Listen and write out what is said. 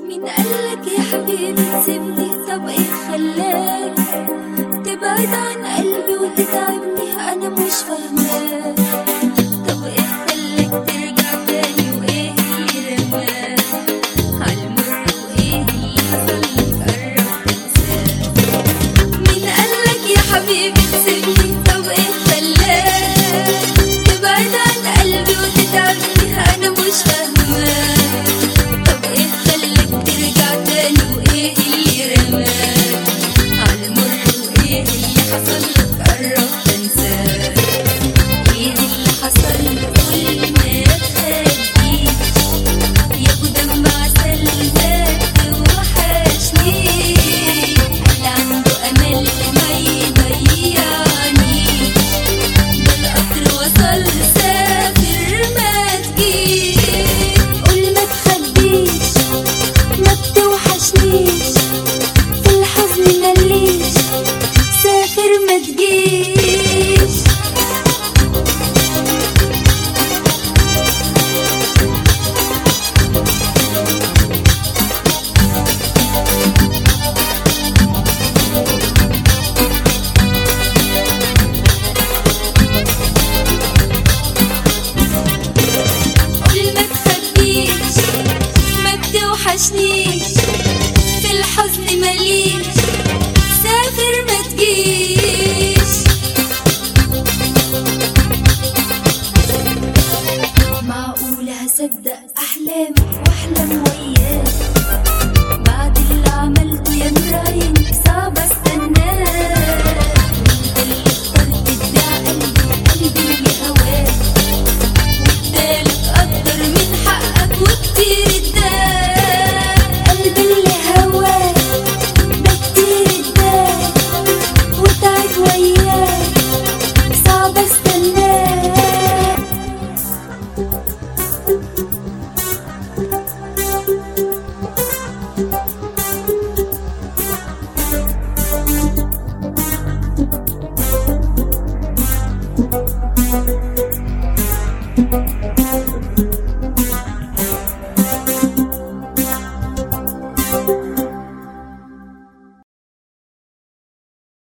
مين قالك يا حبيبي تسيبني طب ايه خلاك تبعد عن قلبي وتتعبني انا مش فاهماك طب ايه خلاك ترجع تاني وايه اللي رماك عالمر وايه اللي حصل لك قرب تنساك مين قالك يا حبيبي تسيبني طب ايه خلاك تبعد عن قلبي وتتعبني انا مش فاهماك طب ايه خلاك ترجع تاني وايه اللي رماك عالمر وايه اللي حصل لك قرب تنساك ايه اللي حصل كل ما تخبيش يا ابو دم عسل ما توحشني اللي عنده امل ما يضيعني ده القطر وصل سافر ما تجيش قول ما تخبيش ما بتوحشنيش في الحزن مليش سافر ما تجيش قول ما تخبيش ما بتوحشنيش في الحزن مليش